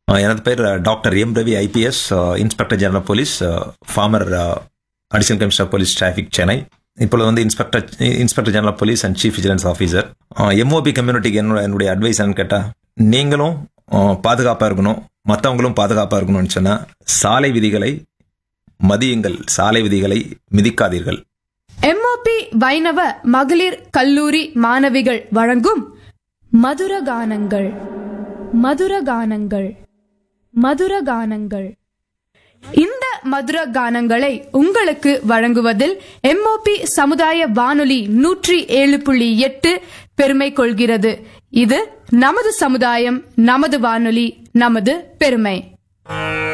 அஹ், எனது பெயர் doctor M Ravi IPS inspector general police former additional commissioner police traffic Chennai இப்பொழுது வந்து inspector inspector general police and chief vigilance officer MOB கம்யூனிட்டிக்கு என்னோட என்னுடைய அட்வைஸ் என்னன்னு கேட்டால் நீங்களும் பாதுகாப்பாக இருக்கணும் மற்றவங்களும் பாதுகாப்பாக இருக்கணும்னு சொன்னால் சாலை விதிகளை மதியுங்கள் சாலை விதிகளை மிதிக்காதீர்கள் எம்ஓபி வைணவ மகளிர் கல்லூரி மாணவிகள் வழங்கும் மதுரகானங்கள் மதுரகானங்கள் மதுரகானங்கள் இந்த மதுர கானங்களை உங்களுக்கு வழங்குவதில் எம்ஓபி சமுதாய வானொலி நூற்றி ஏழு புள்ளி எட்டு பெருமை கொள்கிறது இது நமது சமுதாயம் நமது வானொலி நமது பெருமை